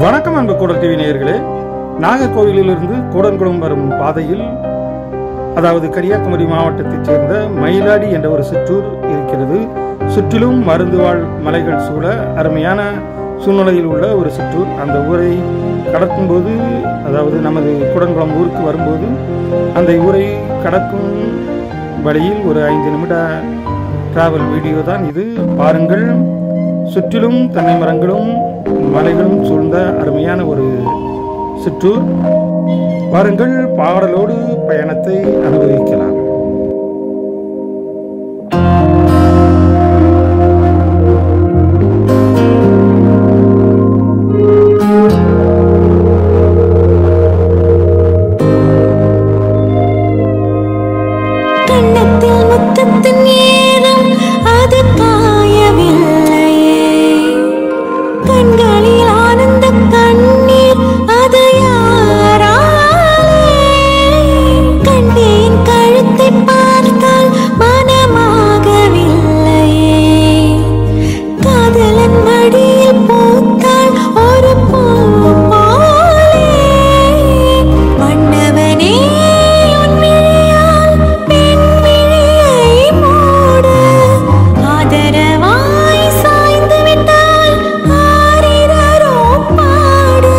வணக்கம் அன்பு கூடல் டிவி நேயர்களே நாகர்கோவிலிலிருந்து கூடன்குளம் வரும் பாதையில் அதாவது கன்னியாகுமரி மாவட்டத்தைச் சேர்ந்த மயிலாடி என்ற ஒரு சிற்றூர் இருக்கிறது சுற்றிலும் மருந்து வாழ் மலைகள் சூழ அருமையான சூழ்நிலையில் உள்ள ஒரு சிற்றூர் அந்த ஊரை கடக்கும்போது அதாவது நமது கூடன்குளம் ஊருக்கு வரும்போது அந்த ஊரை கடக்கும் வழியில் ஒரு ஐந்து நிமிட டிராவல் வீடியோ தான் இது பாருங்கள் சுற்றிலும் தென்னை மரங்களும் மலைகளும் சூழ்ந்த அருமையான ஒரு சிற்றூர் வாருங்கள் பாடலோடு பயணத்தை அனுபவிக்கலாம் கண்ணத்தில் முத்தத்தின் ஈரம் அது காயவில்லையே கண்களில் ஆனந்த கண்ணீர் அது யாராலே கண்டேன் கழுத்தை பார்த்தால் மனமாகவில்லையே காதலன் மடியில் பூத்தாள் ஒரு பூ போலே மன்னவனே உன் விழியால் பெண் விழியை மூடு ஆதரவாய் சாய்ந்து விட்டால் ஆரிரரோ பாடு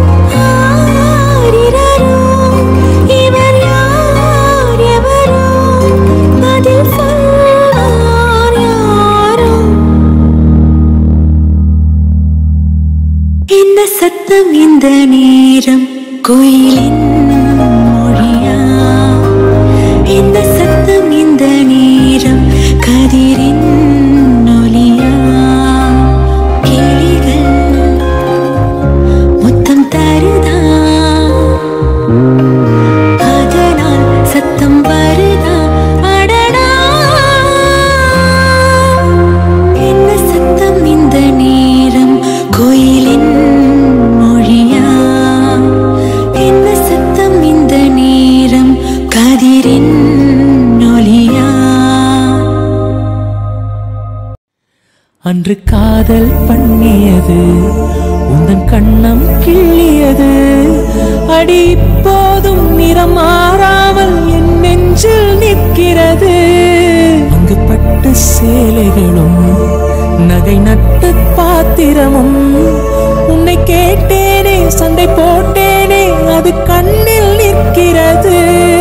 ஆரிரரோ இவர் யார் எவரோ பதில் சொல்லார் யாரோ என்ன சத்தம் இந்த நேரம் கோயிலின் மொழியா என்ன சத்தம் இந்த நேரம் கதிரின் ஒலியா கிளிகள் முத்தம் தருதா அதனால் சத்தம் வருதா அடடா என்ன சத்தம் இந்த நேரம் கோயிலின் மொழியா என்ன சத்தம் இந்த நேரம் கதிரின் ஒலியா அன்று காதல் பண்ணியது உந்தன் கண்ணம் கிள்ளியது அடி இப்போதும் நிறம் மாறாமல் என் நெஞ்சில் நிற்கிறது அங்கு பட்டு சேலைகளும் நகை நட்டு பாத்திரமும் உன்னை கேட்டேனே சண்டை போட்டேனே அது கண்ணில் நிற்கிறது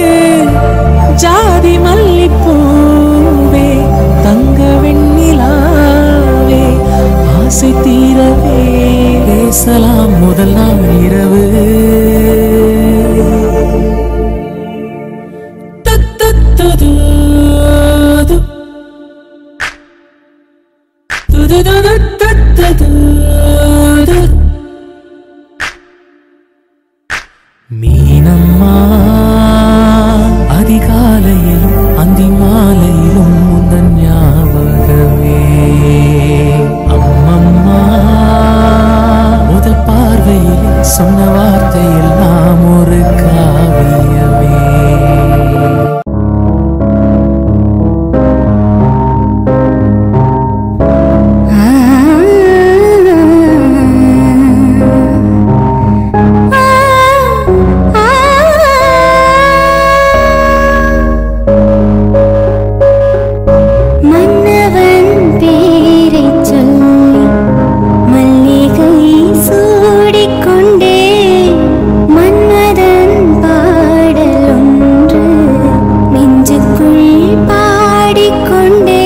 ஜாதி மல்லிப்பூவே தங்க வெண்ணிலாவே ஆசை தீரவே பேசலாம் முதல் நாள் இரவு தத்தத்தது. துதுதுதுதுதுது. மீனம்மா அதிகாலையிலும் அந்தி மாலையிலும் முந்தன் ஞாபகமே அம்மம்மா முதல் பார்வையில் சொன்ன வார்த்தையில் நாம் ஒரு காவியமே மன்னவன் பேரைச் சொல்லி மல்லிகை சூடிக்கொண்டே மன்மதன் பாடல் ஒன்று நெஞ்சுக்குள் பாடிக்கொண்டே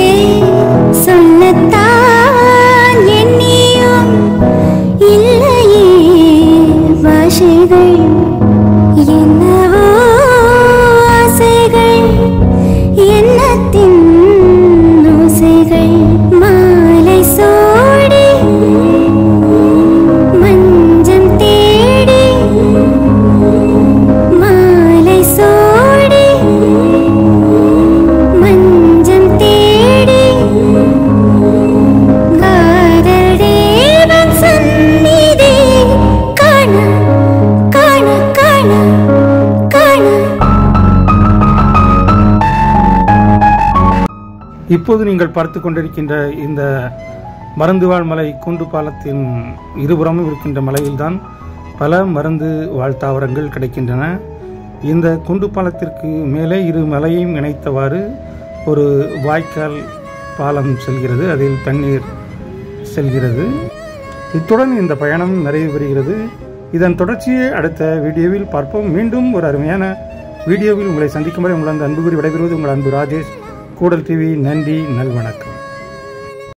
சொல்லத்தான் எண்ணியும் இல்லையே பாஷைகள் என்னவோ ஆசைகள் எண்ணத்தின் ஓசைகள் மாலை சோடி மஞ்சம் தேடி மாலை சோடி மஞ்சம் தேடி காதல் தேவன் சந்நிதி காண காண காண காண இப்போது நீங்கள் பார்த்து கொண்டிருக்கின்ற இந்த மருந்துவாழ் மலை குண்டு பாலத்தின் இருபுறமும் இருக்கின்ற மலையில்தான் பல மருந்து வாழ் தாவரங்கள் கிடைக்கின்றன இந்த குண்டு பாலத்திற்கு மேலே இரு மலையையும் இணைத்தவாறு ஒரு வாய்க்கால் பாலம் செல்கிறது அதில் தண்ணீர் செல்கிறது இத்துடன் இந்த பயணம் நிறைவு பெறுகிறது இதன் தொடர்ச்சியை அடுத்த வீடியோவில் பார்ப்போம் மீண்டும் ஒரு அருமையான வீடியோவில் உங்களை சந்திக்கும் வரை உங்களது அன்பு கூறி விடைபெறுவது உங்கள் அன்பு ராஜேஷ் கூடல் டிவி நன்றி நல்வணக்கம்